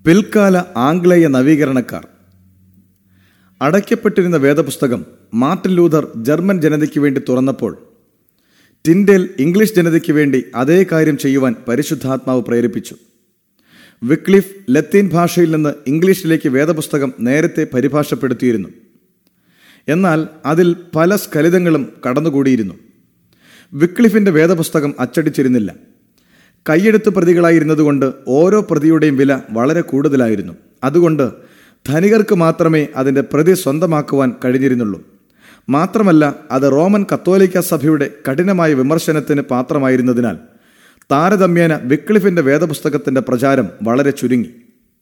പിൽക്കാല ആംഗ്ലേയ നവീകരണക്കാർ അടയ്ക്കപ്പെട്ടിരുന്ന വേദപുസ്തകം Martin Luther German ജനതയ്ക്ക് വേണ്ടി തുറന്നപ്പോൾ ടിൻഡേൽ ഇംഗ്ലീഷ് ജനതയ്ക്ക് വേണ്ടി അതേ കാര്യം ചെയ്യുവാൻ പരിശുദ്ധാത്മാവ് പ്രേരിപ്പിച്ചു വിക്ലിഫ് ലത്തീൻ ഭാഷയിൽ നിന്ന് ഇംഗ്ലീഷിലേക്ക് വേദപുസ്തകം നേരത്തെ പരിഭാഷപ്പെടുത്തിയിരുന്നു എന്നാൽ അതിൽ പല സ്ഖലിതങ്ങളും കടന്നുകൂടിയിരുന്നു വിക്ലിഫിന്റെ വേദപുസ്തകം അച്ചടിച്ചിരുന്നില്ല കൈയെഴുത്ത് പ്രതികളായിരുന്നതുകൊണ്ട് ഓരോ പ്രതിയുടെയും വില വളരെ കൂടുതലായിരുന്നു അതുകൊണ്ട് ധനികർക്ക് മാത്രമേ അതിൻ്റെ പ്രതി സ്വന്തമാക്കുവാൻ കഴിഞ്ഞിരുന്നുള്ളൂ മാത്രമല്ല അത് റോമൻ കത്തോലിക്ക സഭയുടെ കഠിനമായ വിമർശനത്തിന് പാത്രമായിരുന്നതിനാൽ താരതമ്യേന വിക്ലിഫിന്റെ വേദപുസ്തകത്തിന്റെ പ്രചാരം വളരെ ചുരുങ്ങി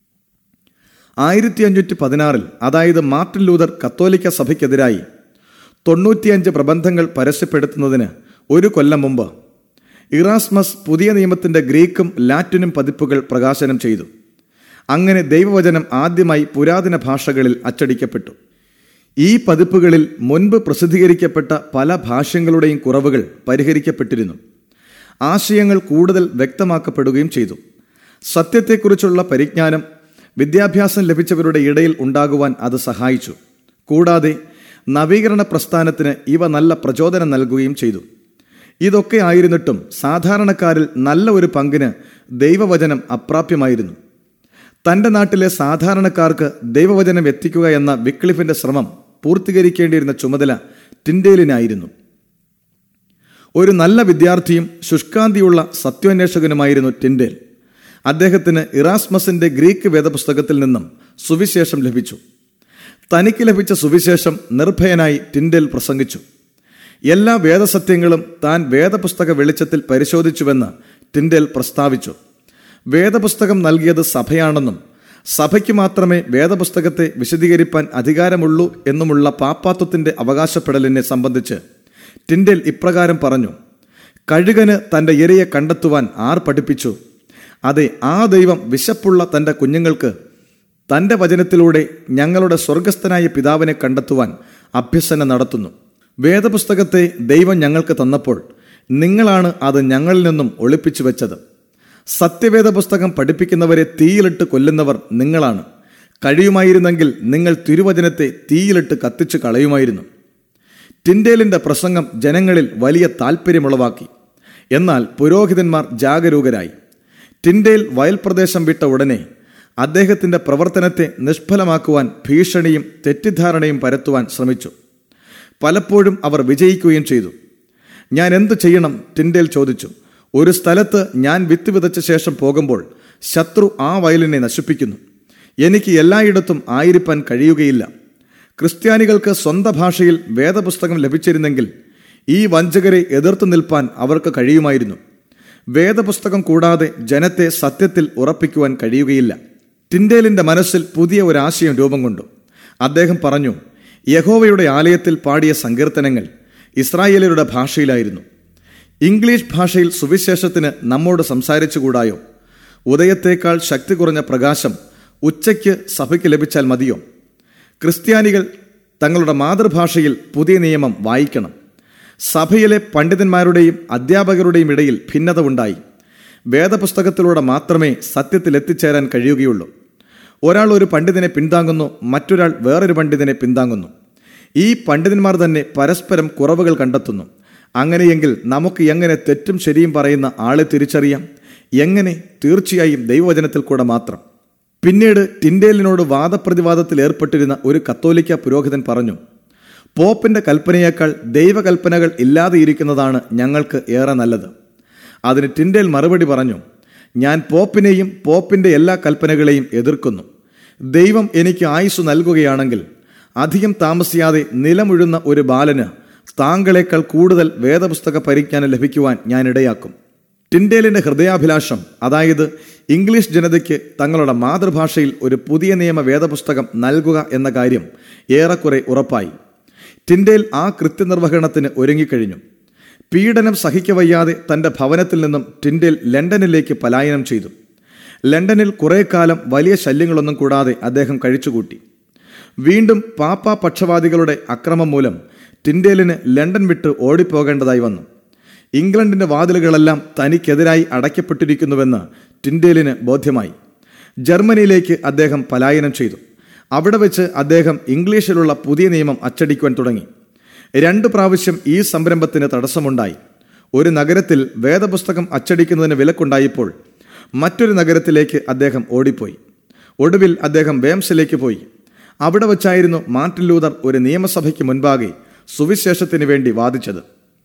ആയിരത്തി അഞ്ഞൂറ്റി പതിനാറിൽ അതായത് മാർട്ടിൻ ലൂതർ കത്തോലിക്ക സഭയ്ക്കെതിരായി തൊണ്ണൂറ്റിയഞ്ച് പ്രബന്ധങ്ങൾ പരസ്യപ്പെടുത്തുന്നതിന് ഒരു കൊല്ലം മുമ്പ് ഇറാസ്മസ് പുതിയ നിയമത്തിന്റെ ഗ്രീക്കും ലാറ്റിനും പതിപ്പുകൾ പ്രകാശനം ചെയ്തു അങ്ങനെ ദൈവവചനം ആദ്യമായി പുരാതന ഭാഷകളിൽ അച്ചടിക്കപ്പെട്ടു ഈ പതിപ്പുകളിൽ മുൻപ് പ്രസിദ്ധീകരിക്കപ്പെട്ട പല ഭാഷ്യങ്ങളുടെയും കുറവുകൾ പരിഹരിക്കപ്പെട്ടിരുന്നു ആശയങ്ങൾ കൂടുതൽ വ്യക്തമാക്കപ്പെടുകയും ചെയ്തു സത്യത്തെക്കുറിച്ചുള്ള പരിജ്ഞാനം വിദ്യാഭ്യാസം ലഭിച്ചവരുടെ ഇടയിൽ ഉണ്ടാകുവാൻ അത് സഹായിച്ചു കൂടാതെ നവീകരണ പ്രസ്ഥാനത്തിന് ഇവ നല്ല പ്രചോദനം നൽകുകയും ചെയ്തു ഇതൊക്കെ ആയിരുന്നിട്ടും സാധാരണക്കാരിൽ നല്ല ഒരു പങ്കിന് ദൈവവചനം അപ്രാപ്യമായിരുന്നു തന്റെ നാട്ടിലെ സാധാരണക്കാർക്ക് ദൈവവചനം എത്തിക്കുക എന്ന വിക്ലിഫിന്റെ ശ്രമം പൂർത്തീകരിക്കേണ്ടിയിരുന്ന ചുമതല ടിൻഡേലിനായിരുന്നു ഒരു നല്ല വിദ്യാർത്ഥിയും ശുഷ്കാന്തിയുള്ള സത്യാന്വേഷകനുമായിരുന്നു ടിൻഡേൽ അദ്ദേഹത്തിന് ഇറാസ്മസിന്റെ ഗ്രീക്ക് വേദപുസ്തകത്തിൽ നിന്നും സുവിശേഷം ലഭിച്ചു തനിക്ക് ലഭിച്ച സുവിശേഷം നിർഭയനായി ടിൻഡേൽ പ്രസംഗിച്ചു എല്ലാ വേദസത്യങ്ങളും താൻ വേദപുസ്തക വെളിച്ചത്തിൽ പരിശോധിച്ചുവെന്ന് ടിൻഡേൽ പ്രസ്താവിച്ചു വേദപുസ്തകം നൽകിയത് സഭയാണെന്നും സഭയ്ക്ക് മാത്രമേ വേദപുസ്തകത്തെ വിശദീകരിപ്പാൻ അധികാരമുള്ളൂ എന്നുമുള്ള പാപ്പാത്വത്തിന്റെ അവകാശപ്പെടലിനെ സംബന്ധിച്ച് ടിൻഡേൽ ഇപ്രകാരം പറഞ്ഞു കഴുകന് തന്റെ ഇരയെ കണ്ടെത്തുവാൻ ആർ പഠിപ്പിച്ചു അതെ ആ ദൈവം വിശപ്പുള്ള തന്റെ കുഞ്ഞുങ്ങൾക്ക് തന്റെ വചനത്തിലൂടെ ഞങ്ങളുടെ സ്വർഗസ്ഥനായ പിതാവിനെ കണ്ടെത്തുവാൻ അഭ്യസന നടത്തുന്നു വേദപുസ്തകത്തെ ദൈവം ഞങ്ങൾക്ക് തന്നപ്പോൾ നിങ്ങളാണ് അത് ഞങ്ങളിൽ നിന്നും ഒളിപ്പിച്ചു വെച്ചത് സത്യവേദ പുസ്തകം പഠിപ്പിക്കുന്നവരെ തീയിലിട്ട് കൊല്ലുന്നവർ നിങ്ങളാണ് കഴിയുമായിരുന്നെങ്കിൽ നിങ്ങൾ തിരുവചനത്തെ തീയിലിട്ട് കത്തിച്ചു കളയുമായിരുന്നു ടിൻഡേലിന്റെ പ്രസംഗം ജനങ്ങളിൽ വലിയ താൽപ്പര്യമുളവാക്കി എന്നാൽ പുരോഹിതന്മാർ ജാഗരൂകരായി ടിൻഡേൽ വയൽപ്രദേശം വിട്ട ഉടനെ അദ്ദേഹത്തിന്റെ പ്രവർത്തനത്തെ നിഷ്ഫലമാക്കുവാൻ ഭീഷണിയും തെറ്റിദ്ധാരണയും പരത്തുവാൻ ശ്രമിച്ചു പലപ്പോഴും അവർ വിജയിക്കുകയും ചെയ്തു ഞാൻ എന്തു ചെയ്യണം ടിൻഡേൽ ചോദിച്ചു ഒരു സ്ഥലത്ത് ഞാൻ വിത്ത് വിതച്ച ശേഷം പോകുമ്പോൾ ശത്രു ആ വയലിനെ നശിപ്പിക്കുന്നു എനിക്ക് എല്ലായിടത്തും ആയിരിക്കാൻ കഴിയുകയില്ല ക്രിസ്ത്യാനികൾക്ക് സ്വന്തം ഭാഷയിൽ വേദപുസ്തകം ലഭിച്ചിരുന്നെങ്കിൽ ഈ വഞ്ചകരെ എതിർത്തു നിൽപ്പാൻ അവർക്ക് കഴിയുമായിരുന്നു വേദപുസ്തകം കൂടാതെ ജനത്തെ സത്യത്തിൽ ഉറപ്പിക്കുവാൻ കഴിയുകയില്ല ടിൻഡേലിന്റെ മനസ്സിൽ പുതിയ ഒരു ആശയം രൂപം കൊണ്ടു അദ്ദേഹം പറഞ്ഞു യഹോവയുടെ ആലയത്തിൽ പാടിയ സങ്കീർത്തനങ്ങൾ ഇസ്രായേലരുടെ ഭാഷയിലായിരുന്നു ഇംഗ്ലീഷ് ഭാഷയിൽ സുവിശേഷത്തിന് നമ്മോട് സംസാരിച്ചുകൂടായോ ഉദയത്തേക്കാൾ ശക്തി കുറഞ്ഞ പ്രകാശം ഉച്ചയ്ക്ക് സഭയ്ക്ക് ലഭിച്ചാൽ മതിയോ ക്രിസ്ത്യാനികൾ തങ്ങളുടെ മാതൃഭാഷയിൽ പുതിയ നിയമം വായിക്കണം സഭയിലെ പണ്ഡിതന്മാരുടെയും അധ്യാപകരുടെയും ഇടയിൽ ഭിന്നത ഉണ്ടായി വേദപുസ്തകത്തിലൂടെ മാത്രമേ സത്യത്തിൽ എത്തിച്ചേരാൻ കഴിയുകയുള്ളൂ ഒരാൾ ഒരു പണ്ഡിതനെ പിന്താങ്ങുന്നു മറ്റൊരാൾ വേറൊരു പണ്ഡിതനെ പിന്താങ്ങുന്നു ഈ പണ്ഡിതന്മാർ തന്നെ പരസ്പരം കുറവുകൾ കണ്ടെത്തുന്നു അങ്ങനെയെങ്കിൽ നമുക്ക് എങ്ങനെ തെറ്റും ശരിയും പറയുന്ന ആളെ തിരിച്ചറിയാം എങ്ങനെ തീർച്ചയായും ദൈവവചനത്തിൽ കൂടെ മാത്രം പിന്നീട് ടിൻഡേലിനോട് വാദപ്രതിവാദത്തിൽ ഏർപ്പെട്ടിരുന്ന ഒരു കത്തോലിക്ക പുരോഹിതൻ പറഞ്ഞു പോപ്പിന്റെ കൽപ്പനയേക്കാൾ ദൈവകൽപ്പനകൾ ഇല്ലാതെ ഇരിക്കുന്നതാണ് ഞങ്ങൾക്ക് ഏറെ നല്ലത് അതിന് ടിൻഡേൽ മറുപടി പറഞ്ഞു ഞാൻ പോപ്പിനെയും പോപ്പിന്റെ എല്ലാ കൽപ്പനകളെയും എതിർക്കുന്നു ദൈവം എനിക്ക് ആയുസ് നൽകുകയാണെങ്കിൽ അധികം താമസിയാതെ നിലമുഴുന്ന ഒരു ബാലന് താങ്കളെക്കാൾ കൂടുതൽ വേദപുസ്തക പരിജ്ഞാനം ലഭിക്കുവാൻ ഞാൻ ഇടയാക്കും ടിൻഡേലിന്റെ ഹൃദയാഭിലാഷം അതായത് ഇംഗ്ലീഷ് ജനതയ്ക്ക് തങ്ങളുടെ മാതൃഭാഷയിൽ ഒരു പുതിയ നിയമ വേദപുസ്തകം നൽകുക എന്ന കാര്യം ഏറെക്കുറെ ഉറപ്പായി ടിൻഡേൽ ആ കൃത്യനിർവഹണത്തിന് ഒരുങ്ങിക്കഴിഞ്ഞു പീഡനം സഹിക്കവയ്യാതെ തന്റെ ഭവനത്തിൽ നിന്നും ടിൻഡേൽ ലണ്ടനിലേക്ക് പലായനം ചെയ്തു ലണ്ടനിൽ കുറെ കാലം വലിയ ശല്യങ്ങളൊന്നും കൂടാതെ അദ്ദേഹം കഴിച്ചുകൂട്ടി വീണ്ടും പാപ്പ പക്ഷപാതികളുടെ അക്രമം മൂലം ടിൻഡേലിന് ലണ്ടൻ വിട്ട് ഓടിപ്പോകേണ്ടതായി വന്നു ഇംഗ്ലണ്ടിന്റെ വാതിലുകളെല്ലാം തനിക്കെതിരായി അടയ്ക്കപ്പെട്ടിരിക്കുന്നുവെന്ന് ടിൻഡേലിന് ബോധ്യമായി ജർമ്മനിയിലേക്ക് അദ്ദേഹം പലായനം ചെയ്തു അവിടെ വെച്ച് അദ്ദേഹം ഇംഗ്ലീഷിലുള്ള പുതിയ നിയമം അച്ചടിക്കുവാൻ തുടങ്ങി രണ്ട് പ്രാവശ്യം ഈ സംരംഭത്തിന് തടസ്സമുണ്ടായി ഒരു നഗരത്തിൽ വേദപുസ്തകം അച്ചടിക്കുന്നതിന് വിലക്കുണ്ടായപ്പോൾ മറ്റൊരു നഗരത്തിലേക്ക് അദ്ദേഹം ഓടിപ്പോയി ഒടുവിൽ അദ്ദേഹം വേംസിലേക്ക് പോയി അവിടെ വച്ചായിരുന്നു മാർട്ടിൻ ലൂതർ ഒരു നിയമസഭയ്ക്ക് മുൻപാകെ സുവിശേഷത്തിന് വേണ്ടി വാദിച്ചത്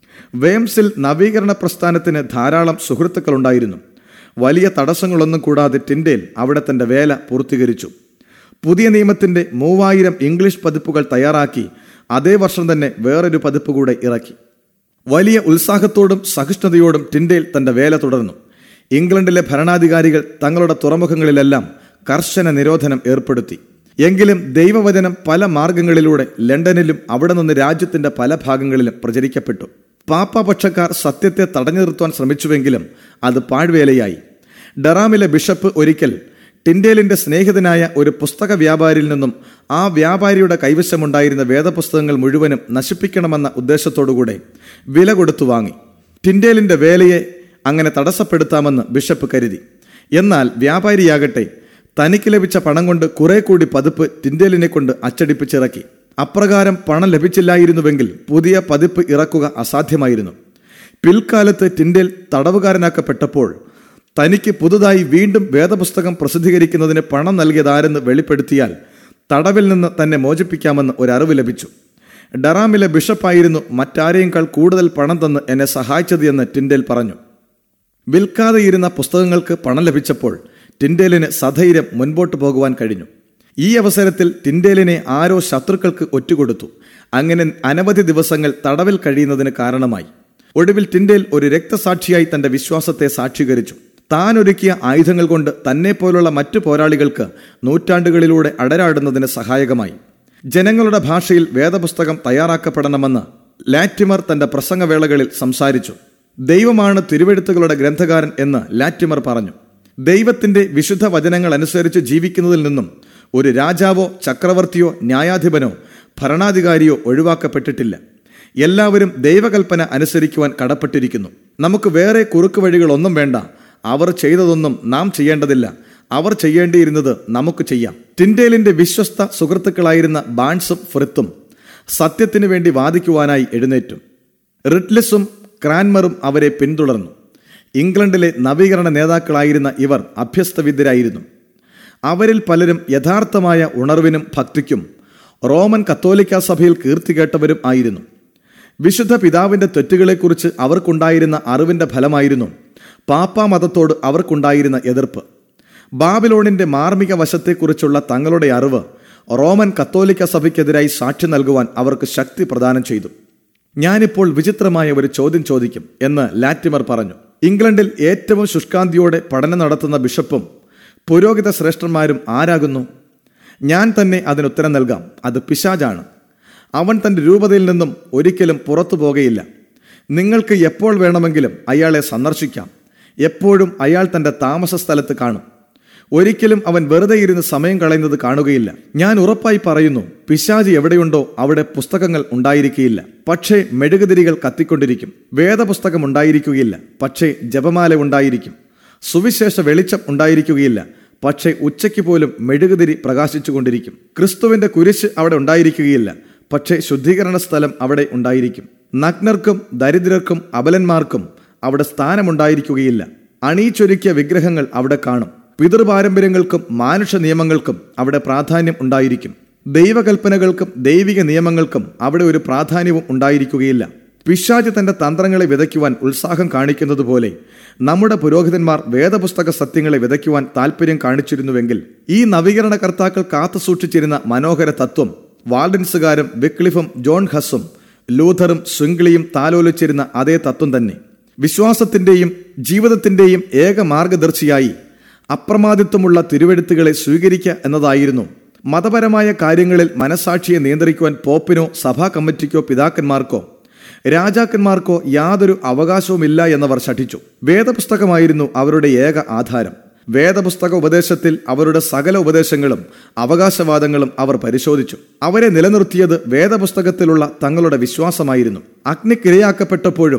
വേംസിൽ നവീകരണ പ്രസ്ഥാനത്തിന് ധാരാളം സുഹൃത്തുക്കളുണ്ടായിരുന്നു വലിയ തടസ്സങ്ങളൊന്നും കൂടാതെ ടിൻഡേൽ അവിടെ തന്റെ വേല പൂർത്തീകരിച്ചു പുതിയ നിയമത്തിന്റെ മൂവായിരം ഇംഗ്ലീഷ് പതിപ്പുകൾ തയ്യാറാക്കി അതേ വർഷം തന്നെ വേറൊരു പതിപ്പ് കൂടെ ഇറക്കി വലിയ ഉത്സാഹത്തോടും സഹിഷ്ണുതയോടും ടിൻഡേൽ തന്റെ വേല തുടർന്നു ഇംഗ്ലണ്ടിലെ ഭരണാധികാരികൾ തങ്ങളുടെ തുറമുഖങ്ങളിലെല്ലാം കർശന നിരോധനം ഏർപ്പെടുത്തി എങ്കിലും ദൈവവചനം പല മാർഗങ്ങളിലൂടെ ലണ്ടനിലും അവിടെ നിന്ന് രാജ്യത്തിന്റെ പല ഭാഗങ്ങളിലും പ്രചരിക്കപ്പെട്ടു പാപ്പാപക്ഷക്കാർ സത്യത്തെ തടഞ്ഞു നിർത്തുവാൻ ശ്രമിച്ചുവെങ്കിലും അത് പാഴ്വേലയായി ഡറാമിലെ ബിഷപ്പ് ഒരിക്കൽ ടിൻഡേലിന്റെ സ്നേഹിതനായ ഒരു പുസ്തക വ്യാപാരിയിൽ നിന്നും ആ വ്യാപാരിയുടെ കൈവശമുണ്ടായിരുന്ന വേദപുസ്തകങ്ങൾ മുഴുവനും നശിപ്പിക്കണമെന്ന ഉദ്ദേശത്തോടുകൂടെ വില കൊടുത്തു വാങ്ങി ടിൻഡേലിന്റെ വേലയെ അങ്ങനെ തടസ്സപ്പെടുത്താമെന്ന് ബിഷപ്പ് കരുതി എന്നാൽ വ്യാപാരിയാകട്ടെ തനിക്ക് ലഭിച്ച പണം കൊണ്ട് കുറെ കൂടി പതിപ്പ് ടിൻഡേലിനെ കൊണ്ട് അച്ചടിപ്പിച്ചിറക്കി അപ്രകാരം പണം ലഭിച്ചില്ലായിരുന്നുവെങ്കിൽ പുതിയ പതിപ്പ് ഇറക്കുക അസാധ്യമായിരുന്നു പിൽക്കാലത്ത് ടിൻഡേൽ തടവുകാരനാക്കപ്പെട്ടപ്പോൾ തനിക്ക് പുതുതായി വീണ്ടും വേദപുസ്തകം പ്രസിദ്ധീകരിക്കുന്നതിന് പണം നൽകിയതാരെന്ന് വെളിപ്പെടുത്തിയാൽ തടവിൽ നിന്ന് തന്നെ മോചിപ്പിക്കാമെന്ന് ഒരറിവ് ലഭിച്ചു ഡറാമിലെ ബിഷപ്പായിരുന്നു മറ്റാരെയേക്കാൾ കൂടുതൽ പണം തന്ന് എന്നെ സഹായിച്ചത് എന്ന് ടിൻഡേൽ പറഞ്ഞു വിൽക്കാതെയിരുന്ന പുസ്തകങ്ങൾക്ക് പണം ലഭിച്ചപ്പോൾ ടിൻഡേലിന് സധൈര്യം മുൻപോട്ട് പോകുവാൻ കഴിഞ്ഞു ഈ അവസരത്തിൽ ടിൻഡേലിനെ ആരോ ശത്രുക്കൾക്ക് ഒറ്റുകൊടുത്തു അങ്ങനെ അനവധി ദിവസങ്ങൾ തടവിൽ കഴിയുന്നതിന് കാരണമായി ഒടുവിൽ ടിൻഡേൽ ഒരു രക്തസാക്ഷിയായി തന്റെ വിശ്വാസത്തെ സാക്ഷീകരിച്ചു താൻ ഒരുക്കിയ ആയുധങ്ങൾ കൊണ്ട് തന്നെ പോലുള്ള മറ്റു പോരാളികൾക്ക് നൂറ്റാണ്ടുകളിലൂടെ അടരാടുന്നതിന് സഹായകമായി ജനങ്ങളുടെ ഭാഷയിൽ വേദപുസ്തകം തയ്യാറാക്കപ്പെടണമെന്ന് ലാറ്റിമർ തന്റെ പ്രസംഗവേളകളിൽ സംസാരിച്ചു ദൈവമാണ് തിരുവെഴുത്തുകളുടെ ഗ്രന്ഥകാരൻ എന്ന് ലാറ്റിമർ പറഞ്ഞു ദൈവത്തിന്റെ വിശുദ്ധ വചനങ്ങൾ അനുസരിച്ച് ജീവിക്കുന്നതിൽ നിന്നും ഒരു രാജാവോ ചക്രവർത്തിയോ ന്യായാധിപനോ ഭരണാധികാരിയോ ഒഴിവാക്കപ്പെട്ടിട്ടില്ല എല്ലാവരും ദൈവകൽപ്പന അനുസരിക്കുവാൻ കടപ്പെട്ടിരിക്കുന്നു നമുക്ക് വേറെ കുറുക്ക് വഴികളൊന്നും വേണ്ട അവർ ചെയ്തതൊന്നും നാം ചെയ്യേണ്ടതില്ല അവർ ചെയ്യേണ്ടിയിരുന്നത് നമുക്ക് ചെയ്യാം ടിൻഡേലിന്റെ വിശ്വസ്ത സുഹൃത്തുക്കളായിരുന്ന ബാൺസും ഫ്രിത്തും സത്യത്തിനു വേണ്ടി വാദിക്കുവാനായി എഴുന്നേറ്റു റിട്ലിസും ക്രാൻമറും അവരെ പിന്തുടർന്നു ഇംഗ്ലണ്ടിലെ നവീകരണ നേതാക്കളായിരുന്ന ഇവർ അഭ്യസ്തവിദ്യരായിരുന്നു അവരിൽ പലരും യഥാർത്ഥമായ ഉണർവിനും ഭക്തിക്കും റോമൻ കത്തോലിക്ക സഭയിൽ കീർത്തി കേട്ടവരും ആയിരുന്നു വിശുദ്ധ പിതാവിന്റെ തെറ്റുകളെക്കുറിച്ച് അവർക്കുണ്ടായിരുന്ന അറിവിന്റെ ഫലമായിരുന്നു പാപ്പാ മതത്തോട് അവർക്കുണ്ടായിരുന്ന എതിർപ്പ് ബാബിലോണിന്റെ മാർമിക വശത്തെക്കുറിച്ചുള്ള തങ്ങളുടെ അറിവ് റോമൻ കത്തോലിക്ക സഭയ്ക്കെതിരായി സാക്ഷി നൽകുവാൻ അവർക്ക് ശക്തി പ്രദാനം ചെയ്തു ഞാനിപ്പോൾ വിചിത്രമായ ഒരു ചോദ്യം ചോദിക്കും എന്ന് ലാറ്റിമർ പറഞ്ഞു ഇംഗ്ലണ്ടിൽ ഏറ്റവും ശുഷ്കാന്തിയോടെ പഠനം നടത്തുന്ന ബിഷപ്പും പുരോഹിത ശ്രേഷ്ഠന്മാരും ആരാകുന്നു ഞാൻ തന്നെ അതിനുത്തരം നൽകാം അത് പിശാജാണ് അവൻ തന്റെ രൂപതയിൽ നിന്നും ഒരിക്കലും പുറത്തു പോകുകയില്ല നിങ്ങൾക്ക് എപ്പോൾ വേണമെങ്കിലും അയാളെ സന്ദർശിക്കാം എപ്പോഴും അയാൾ തന്റെ താമസ സ്ഥലത്ത് കാണും ഒരിക്കലും അവൻ വെറുതെ ഇരുന്ന് സമയം കളയുന്നത് കാണുകയില്ല ഞാൻ ഉറപ്പായി പറയുന്നു പിശാജ് എവിടെയുണ്ടോ അവിടെ പുസ്തകങ്ങൾ ഉണ്ടായിരിക്കുകയില്ല പക്ഷേ മെഴുകുതിരികൾ കത്തിക്കൊണ്ടിരിക്കും വേദപുസ്തകം ഉണ്ടായിരിക്കുകയില്ല പക്ഷേ ജപമാല ഉണ്ടായിരിക്കും സുവിശേഷ വെളിച്ചം ഉണ്ടായിരിക്കുകയില്ല പക്ഷേ ഉച്ചയ്ക്ക് പോലും മെഴുകുതിരി പ്രകാശിച്ചുകൊണ്ടിരിക്കും ക്രിസ്തുവിന്റെ കുരിശ് അവിടെ ഉണ്ടായിരിക്കുകയില്ല പക്ഷേ ശുദ്ധീകരണ സ്ഥലം അവിടെ ഉണ്ടായിരിക്കും നഗ്നർക്കും ദരിദ്രർക്കും അബലന്മാർക്കും അവിടെ സ്ഥാനമുണ്ടായിരിക്കുകയില്ല അണിയിച്ചൊരുക്കിയ വിഗ്രഹങ്ങൾ അവിടെ കാണും പിതൃപാരമ്പര്യങ്ങൾക്കും മാനുഷ നിയമങ്ങൾക്കും അവിടെ പ്രാധാന്യം ഉണ്ടായിരിക്കും ദൈവകൽപ്പനകൾക്കും ദൈവിക നിയമങ്ങൾക്കും അവിടെ ഒരു പ്രാധാന്യവും ഉണ്ടായിരിക്കുകയില്ല പിശാജ് തന്റെ തന്ത്രങ്ങളെ വിതയ്ക്കുവാൻ ഉത്സാഹം കാണിക്കുന്നത് പോലെ നമ്മുടെ പുരോഹിതന്മാർ വേദപുസ്തക സത്യങ്ങളെ വിതയ്ക്കുവാൻ താല്പര്യം കാണിച്ചിരുന്നുവെങ്കിൽ ഈ നവീകരണ കർത്താക്കൾ കാത്തുസൂക്ഷിച്ചിരുന്ന മനോഹര തത്വം വാൾഡൻസുകാരും വിക്ലിഫും ജോൺ ഹസ്സും ലൂഥറും സ്വിംഗ്ലിയും താലോലിച്ചിരുന്ന അതേ തത്വം തന്നെ വിശ്വാസത്തിന്റെയും ജീവിതത്തിന്റെയും ഏക മാർഗദർശിയായി അപ്രമാദിത്വമുള്ള തിരുവെഴുത്തുകളെ സ്വീകരിക്കുക എന്നതായിരുന്നു മതപരമായ കാര്യങ്ങളിൽ മനസാക്ഷിയെ നിയന്ത്രിക്കുവാൻ പോപ്പിനോ സഭാ കമ്മിറ്റിക്കോ പിതാക്കന്മാർക്കോ രാജാക്കന്മാർക്കോ യാതൊരു അവകാശവുമില്ല എന്നവർ ശഠിച്ചു വേദപുസ്തകമായിരുന്നു അവരുടെ ഏക ആധാരം വേദപുസ്തക ഉപദേശത്തിൽ അവരുടെ സകല ഉപദേശങ്ങളും അവകാശവാദങ്ങളും അവർ പരിശോധിച്ചു അവരെ നിലനിർത്തിയത് വേദപുസ്തകത്തിലുള്ള തങ്ങളുടെ വിശ്വാസമായിരുന്നു അഗ്നിക്കിരയാക്കപ്പെട്ടപ്പോഴും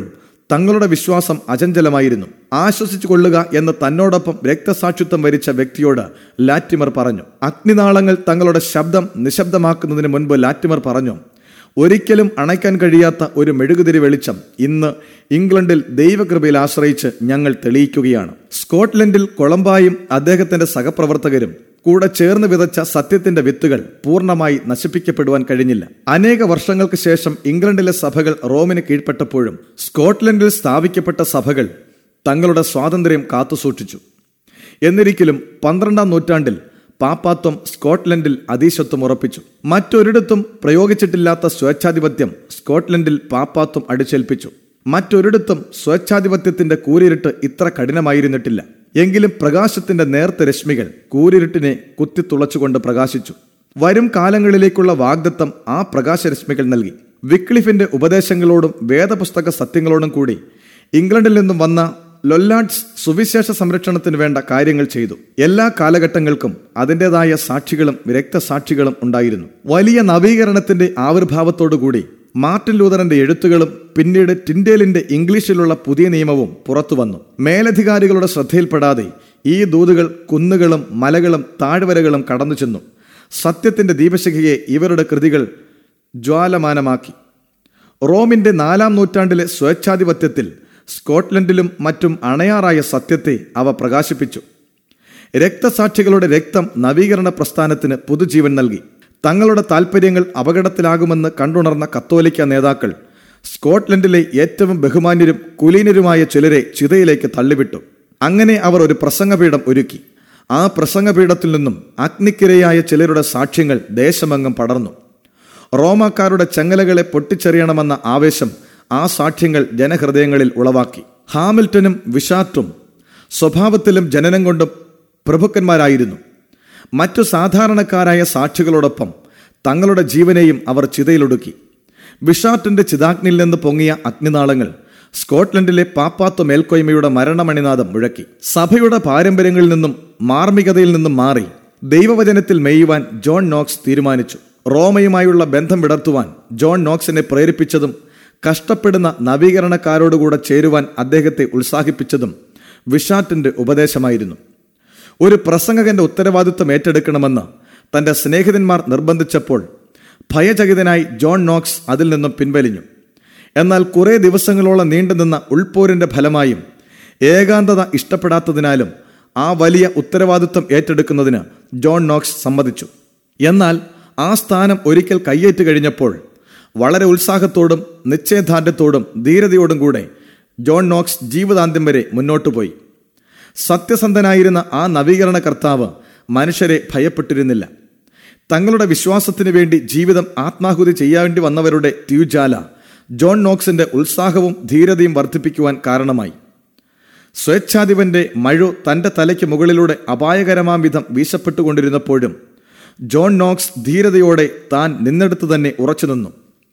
തങ്ങളുടെ വിശ്വാസം അചഞ്ചലമായിരുന്നു ആശ്വസിച്ചു കൊള്ളുക എന്ന് തന്നോടൊപ്പം രക്തസാക്ഷിത്വം വരിച്ച വ്യക്തിയോട് ലാറ്റിമർ പറഞ്ഞു അഗ്നിനാളങ്ങൾ തങ്ങളുടെ ശബ്ദം നിശബ്ദമാക്കുന്നതിന് മുൻപ് ലാറ്റിമർ പറഞ്ഞു ഒരിക്കലും അണയ്ക്കാൻ കഴിയാത്ത ഒരു മെഴുകുതിരി വെളിച്ചം ഇന്ന് ഇംഗ്ലണ്ടിൽ ദൈവകൃപയിൽ ആശ്രയിച്ച് ഞങ്ങൾ തെളിയിക്കുകയാണ് സ്കോട്ട്ലൻഡിൽ കൊളംബായും അദ്ദേഹത്തിന്റെ സഹപ്രവർത്തകരും കൂടെ ചേർന്ന് വിതച്ച സത്യത്തിന്റെ വിത്തുകൾ പൂർണ്ണമായി നശിപ്പിക്കപ്പെടുവാൻ കഴിഞ്ഞില്ല അനേക വർഷങ്ങൾക്ക് ശേഷം ഇംഗ്ലണ്ടിലെ സഭകൾ റോമിന് കീഴ്പ്പെട്ടപ്പോഴും സ്കോട്ട്ലൻഡിൽ സ്ഥാപിക്കപ്പെട്ട സഭകൾ തങ്ങളുടെ സ്വാതന്ത്ര്യം കാത്തുസൂക്ഷിച്ചു എന്നിരിക്കലും പന്ത്രണ്ടാം നൂറ്റാണ്ടിൽ പാപ്പാത്വം സ്കോട്ട്ലൻഡിൽ അതീശത്വം ഉറപ്പിച്ചു മറ്റൊരിടത്തും പ്രയോഗിച്ചിട്ടില്ലാത്ത സ്വേച്ഛാധിപത്യം സ്കോട്ട്ലൻഡിൽ പാപ്പാത്വം അടിച്ചേൽപ്പിച്ചു മറ്റൊരിടത്തും സ്വേച്ഛാധിപത്യത്തിന്റെ കൂരിരുട്ട് ഇത്ര കഠിനമായിരുന്നിട്ടില്ല എങ്കിലും പ്രകാശത്തിന്റെ നേർത്ത രശ്മികൾ കൂരിരുട്ടിനെ കുത്തിത്തുളച്ചുകൊണ്ട് പ്രകാശിച്ചു വരും കാലങ്ങളിലേക്കുള്ള വാഗ്ദത്തം ആ പ്രകാശരശ്മികൾ നൽകി വിക്ലിഫിന്റെ ഉപദേശങ്ങളോടും വേദപുസ്തക സത്യങ്ങളോടും കൂടി ഇംഗ്ലണ്ടിൽ നിന്നും വന്ന ലൊല്ലാഡ്സ് സുവിശേഷ സംരക്ഷണത്തിന് വേണ്ട കാര്യങ്ങൾ ചെയ്തു എല്ലാ കാലഘട്ടങ്ങൾക്കും അതിൻ്റെതായ സാക്ഷികളും രക്തസാക്ഷികളും ഉണ്ടായിരുന്നു വലിയ നവീകരണത്തിന്റെ ആവിർഭാവത്തോടുകൂടി മാർട്ടിൻ ലൂതറിന്റെ എഴുത്തുകളും പിന്നീട് ടിൻഡേലിന്റെ ഇംഗ്ലീഷിലുള്ള പുതിയ നിയമവും പുറത്തു വന്നു മേലധികാരികളുടെ ശ്രദ്ധയിൽപ്പെടാതെ ഈ ദൂതുകൾ കുന്നുകളും മലകളും താഴ്വരകളും കടന്നു ചെന്നു സത്യത്തിന്റെ ദീപശിഖയെ ഇവരുടെ കൃതികൾ ജ്വാലമാനമാക്കി റോമിന്റെ നാലാം നൂറ്റാണ്ടിലെ സ്വേച്ഛാധിപത്യത്തിൽ സ്കോട്ട്ലൻഡിലും മറ്റും അണയാറായ സത്യത്തെ അവ പ്രകാശിപ്പിച്ചു രക്തസാക്ഷികളുടെ രക്തം നവീകരണ പ്രസ്ഥാനത്തിന് പുതുജീവൻ നൽകി തങ്ങളുടെ താൽപ്പര്യങ്ങൾ അപകടത്തിലാകുമെന്ന് കണ്ടുണർന്ന കത്തോലിക്ക നേതാക്കൾ സ്കോട്ട്ലൻഡിലെ ഏറ്റവും ബഹുമാന്യരും കുലീനരുമായ ചിലരെ ചിതയിലേക്ക് തള്ളിവിട്ടു അങ്ങനെ അവർ ഒരു പ്രസംഗപീഠം ഒരുക്കി ആ പ്രസംഗപീഠത്തിൽ നിന്നും അഗ്നിക്കിരയായ ചിലരുടെ സാക്ഷ്യങ്ങൾ ദേശമെങ്ങും പടർന്നു റോമാക്കാരുടെ ചങ്ങലകളെ പൊട്ടിച്ചെറിയണമെന്ന ആവേശം ആ സാക്ഷ്യങ്ങൾ ജനഹൃദയങ്ങളിൽ ഉളവാക്കി ഹാമിൽട്ടനും വിഷാറ്റും സ്വഭാവത്തിലും ജനനം കൊണ്ടും പ്രഭുക്കന്മാരായിരുന്നു മറ്റു സാധാരണക്കാരായ സാക്ഷികളോടൊപ്പം തങ്ങളുടെ ജീവനെയും അവർ ചിതയിലൊടുക്കി വിഷാറ്റിന്റെ ചിതാഗ്നിയിൽ നിന്ന് പൊങ്ങിയ അഗ്നിനാളങ്ങൾ സ്കോട്ട്ലൻഡിലെ പാപ്പാത്വ മേൽക്കോയ്മയുടെ മരണമണിനാഥം മുഴക്കി സഭയുടെ പാരമ്പര്യങ്ങളിൽ നിന്നും മാർമികതയിൽ നിന്നും മാറി ദൈവവചനത്തിൽ മേയുവാൻ ജോൺ നോക്സ് തീരുമാനിച്ചു റോമയുമായുള്ള ബന്ധം വിടർത്തുവാൻ ജോൺ നോക്സിനെ പ്രേരിപ്പിച്ചതും കഷ്ടപ്പെടുന്ന നവീകരണക്കാരോടുകൂടെ ചേരുവാൻ അദ്ദേഹത്തെ ഉത്സാഹിപ്പിച്ചതും വിഷാറ്റിന്റെ ഉപദേശമായിരുന്നു ഒരു പ്രസംഗകന്റെ ഉത്തരവാദിത്വം ഏറ്റെടുക്കണമെന്ന് തന്റെ സ്നേഹിതന്മാർ നിർബന്ധിച്ചപ്പോൾ ഭയചകിതനായി ജോൺ നോക്സ് അതിൽ നിന്നും പിൻവലിഞ്ഞു എന്നാൽ കുറേ ദിവസങ്ങളോളം നീണ്ടുനിന്ന ഉൾപോരിന്റെ ഫലമായും ഏകാന്തത ഇഷ്ടപ്പെടാത്തതിനാലും ആ വലിയ ഉത്തരവാദിത്വം ഏറ്റെടുക്കുന്നതിന് ജോൺ നോക്സ് സമ്മതിച്ചു എന്നാൽ ആ സ്ഥാനം ഒരിക്കൽ കയ്യേറ്റ് കഴിഞ്ഞപ്പോൾ വളരെ ഉത്സാഹത്തോടും നിശ്ചയദാർഢ്യത്തോടും ധീരതയോടും കൂടെ ജോൺ നോക്സ് ജീവിതാന്ത്യം വരെ മുന്നോട്ടു പോയി സത്യസന്ധനായിരുന്ന ആ നവീകരണ കർത്താവ് മനുഷ്യരെ ഭയപ്പെട്ടിരുന്നില്ല തങ്ങളുടെ വിശ്വാസത്തിനു വേണ്ടി ജീവിതം ആത്മാഹുതി ചെയ്യേണ്ടി വന്നവരുടെ ട്യൂജാല ജോൺ നോക്സിന്റെ ഉത്സാഹവും ധീരതയും വർദ്ധിപ്പിക്കുവാൻ കാരണമായി സ്വേച്ഛാധിപന്റെ മഴു തന്റെ തലയ്ക്ക് മുകളിലൂടെ അപായകരമാം വിധം വീശപ്പെട്ടുകൊണ്ടിരുന്നപ്പോഴും ജോൺ നോക്സ് ധീരതയോടെ താൻ നിന്നെടുത്ത് തന്നെ ഉറച്ചു നിന്നു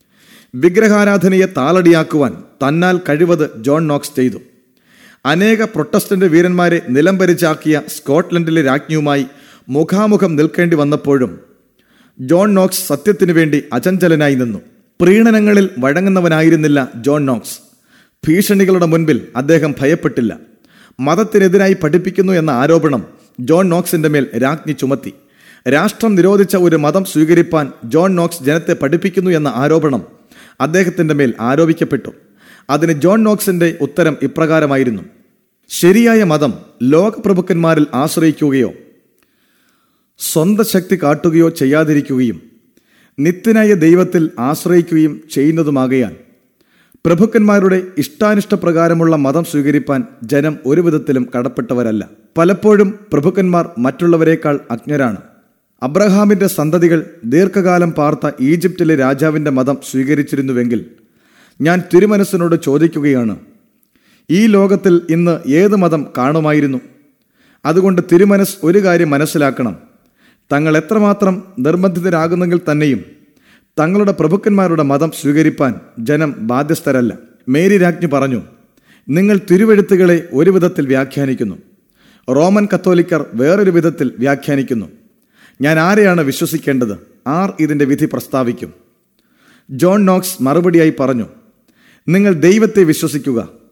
വിഗ്രഹാരാധനയെ താളടിയാക്കുവാൻ തന്നാൽ കഴിവത് ജോൺ നോക്സ് ചെയ്തു അനേക പ്രൊട്ടസ്റ്റന്റ് വീരന്മാരെ നിലംപരിച്ചാക്കിയ സ്കോട്ട്ലൻഡിലെ രാജ്ഞിയുമായി മുഖാമുഖം നിൽക്കേണ്ടി വന്നപ്പോഴും ജോൺ നോക്സ് സത്യത്തിനു വേണ്ടി അചഞ്ചലനായി നിന്നു പ്രീണനങ്ങളിൽ വഴങ്ങുന്നവനായിരുന്നില്ല ജോൺ നോക്സ് ഭീഷണികളുടെ മുൻപിൽ അദ്ദേഹം ഭയപ്പെട്ടില്ല മതത്തിനെതിരായി പഠിപ്പിക്കുന്നു എന്ന ആരോപണം ജോൺ നോക്സിന്റെ മേൽ രാജ്ഞി ചുമത്തി രാഷ്ട്രം നിരോധിച്ച ഒരു മതം സ്വീകരിപ്പാൻ ജോൺ നോക്സ് ജനത്തെ പഠിപ്പിക്കുന്നു എന്ന ആരോപണം അദ്ദേഹത്തിന്റെ മേൽ ആരോപിക്കപ്പെട്ടു അതിന് ജോൺ നോക്സിന്റെ ഉത്തരം ഇപ്രകാരമായിരുന്നു ശരിയായ മതം ലോകപ്രഭുക്കന്മാരിൽ ആശ്രയിക്കുകയോ സ്വന്തം ശക്തി കാട്ടുകയോ ചെയ്യാതിരിക്കുകയും നിത്യനായ ദൈവത്തിൽ ആശ്രയിക്കുകയും ചെയ്യുന്നതുമാകയാൽ പ്രഭുക്കന്മാരുടെ ഇഷ്ടാനിഷ്ടപ്രകാരമുള്ള മതം സ്വീകരിപ്പാൻ ജനം ഒരു വിധത്തിലും കടപ്പെട്ടവരല്ല പലപ്പോഴും പ്രഭുക്കന്മാർ മറ്റുള്ളവരെക്കാൾ അജ്ഞരാണ് അബ്രഹാമിന്റെ സന്തതികൾ ദീർഘകാലം പാർത്ത ഈജിപ്തിലെ രാജാവിന്റെ മതം സ്വീകരിച്ചിരുന്നുവെങ്കിൽ ഞാൻ തിരുമനസ്സിനോട് ചോദിക്കുകയാണ് ഈ ലോകത്തിൽ ഇന്ന് ഏത് മതം കാണുമായിരുന്നു അതുകൊണ്ട് തിരുമനസ് ഒരു കാര്യം മനസ്സിലാക്കണം തങ്ങൾ എത്രമാത്രം നിർബന്ധിതരാകുന്നെങ്കിൽ തന്നെയും തങ്ങളുടെ പ്രഭുക്കന്മാരുടെ മതം സ്വീകരിപ്പാൻ ജനം ബാധ്യസ്ഥരല്ല മേരി രാജ്ഞി പറഞ്ഞു നിങ്ങൾ തിരുവെഴുത്തുകളെ ഒരു വിധത്തിൽ വ്യാഖ്യാനിക്കുന്നു റോമൻ കത്തോലിക്കർ വേറൊരു വിധത്തിൽ വ്യാഖ്യാനിക്കുന്നു ഞാൻ ആരെയാണ് വിശ്വസിക്കേണ്ടത് ആർ ഇതിന്റെ വിധി പ്രസ്താവിക്കും ജോൺ നോക്സ് മറുപടിയായി പറഞ്ഞു നിങ്ങൾ ദൈവത്തെ വിശ്വസിക്കുക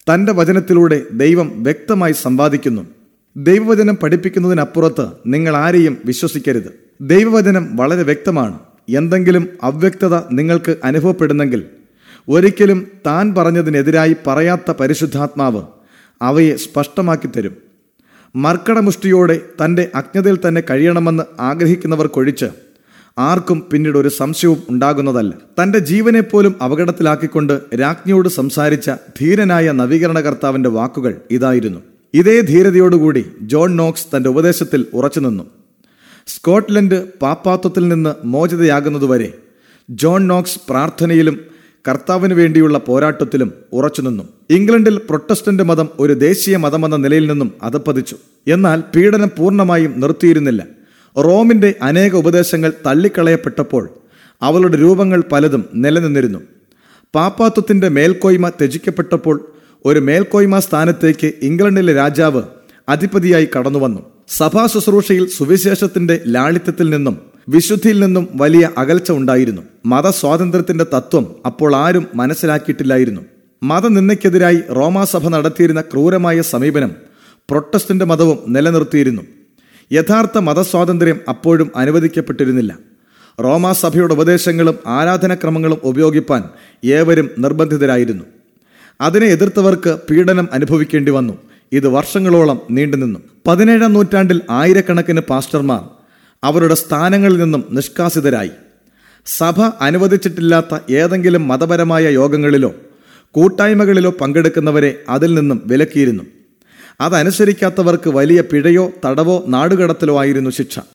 തന്റെ വചനത്തിലൂടെ ദൈവം വ്യക്തമായി സമ്പാദിക്കുന്നു ദൈവവചനം പഠിപ്പിക്കുന്നതിനപ്പുറത്ത് നിങ്ങൾ ആരെയും വിശ്വസിക്കരുത് ദൈവവചനം വളരെ വ്യക്തമാണ് എന്തെങ്കിലും അവ്യക്തത നിങ്ങൾക്ക് അനുഭവപ്പെടുന്നെങ്കിൽ ഒരിക്കലും താൻ പറഞ്ഞതിനെതിരായി പറയാത്ത പരിശുദ്ധാത്മാവ് അവയെ സ്പഷ്ടമാക്കി തരും മർക്കടമുഷ്ടിയോടെ തന്റെ അജ്ഞതയിൽ തന്നെ കഴിയണമെന്ന് ആഗ്രഹിക്കുന്നവർക്കൊഴിച്ച് ആർക്കും പിന്നീട് ഒരു സംശയവും ഉണ്ടാകുന്നതല്ല തന്റെ ജീവനെപ്പോലും അപകടത്തിലാക്കിക്കൊണ്ട് രാജ്ഞിയോട് സംസാരിച്ച ധീരനായ നവീകരണകർത്താവിന്റെ വാക്കുകൾ ഇതായിരുന്നു ഇതേ ധീരതയോടുകൂടി ജോൺ നോക്സ് തന്റെ ഉപദേശത്തിൽ ഉറച്ചുനിന്നു സ്കോട്ട്ലൻഡ് പാപ്പാത്വത്തിൽ നിന്ന് മോചിതയാകുന്നതുവരെ ജോൺ നോക്സ് പ്രാർത്ഥനയിലും കർത്താവിന് വേണ്ടിയുള്ള പോരാട്ടത്തിലും ഉറച്ചുനിന്നു ഇംഗ്ലണ്ടിൽ പ്രൊട്ടസ്റ്റന്റ് മതം ഒരു ദേശീയ മതമെന്ന നിലയിൽ നിന്നും അധപ്പതിച്ചു എന്നാൽ പീഡനം പൂർണ്ണമായും നിർത്തിയിരുന്നില്ല റോമിന്റെ അനേക ഉപദേശങ്ങൾ തള്ളിക്കളയപ്പെട്ടപ്പോൾ അവളുടെ രൂപങ്ങൾ പലതും നിലനിന്നിരുന്നു പാപ്പാത്വത്തിന്റെ മേൽക്കോയ്മ ത്യജിക്കപ്പെട്ടപ്പോൾ ഒരു മേൽക്കോയ്മ സ്ഥാനത്തേക്ക് ഇംഗ്ലണ്ടിലെ രാജാവ് അധിപതിയായി കടന്നുവന്നു സഭാ ശുശ്രൂഷയിൽ സുവിശേഷത്തിന്റെ ലാളിത്യത്തിൽ നിന്നും വിശുദ്ധിയിൽ നിന്നും വലിയ അകൽച്ച ഉണ്ടായിരുന്നു മതസ്വാതന്ത്ര്യത്തിന്റെ തത്വം അപ്പോൾ ആരും മനസ്സിലാക്കിയിട്ടില്ലായിരുന്നു മതനിന്ദയ്ക്കെതിരായി റോമാസഭ നടത്തിയിരുന്ന ക്രൂരമായ സമീപനം പ്രൊട്ടസ്റ്റന്റ് മതവും നിലനിർത്തിയിരുന്നു യഥാർത്ഥ മതസ്വാതന്ത്ര്യം അപ്പോഴും അനുവദിക്കപ്പെട്ടിരുന്നില്ല റോമാസഭയുടെ ഉപദേശങ്ങളും ആരാധനക്രമങ്ങളും ഉപയോഗിപ്പാൻ ഏവരും നിർബന്ധിതരായിരുന്നു അതിനെ എതിർത്തവർക്ക് പീഡനം അനുഭവിക്കേണ്ടി വന്നു ഇത് വർഷങ്ങളോളം നീണ്ടുനിന്നു പതിനേഴാം നൂറ്റാണ്ടിൽ ആയിരക്കണക്കിന് പാസ്റ്റർമാർ അവരുടെ സ്ഥാനങ്ങളിൽ നിന്നും നിഷ്കാസിതരായി സഭ അനുവദിച്ചിട്ടില്ലാത്ത ഏതെങ്കിലും മതപരമായ യോഗങ്ങളിലോ കൂട്ടായ്മകളിലോ പങ്കെടുക്കുന്നവരെ അതിൽ നിന്നും വിലക്കിയിരുന്നു അതനുസരിക്കാത്തവർക്ക് വലിയ പിഴയോ തടവോ നാടുകടത്തലോ ആയിരുന്നു ശിക്ഷ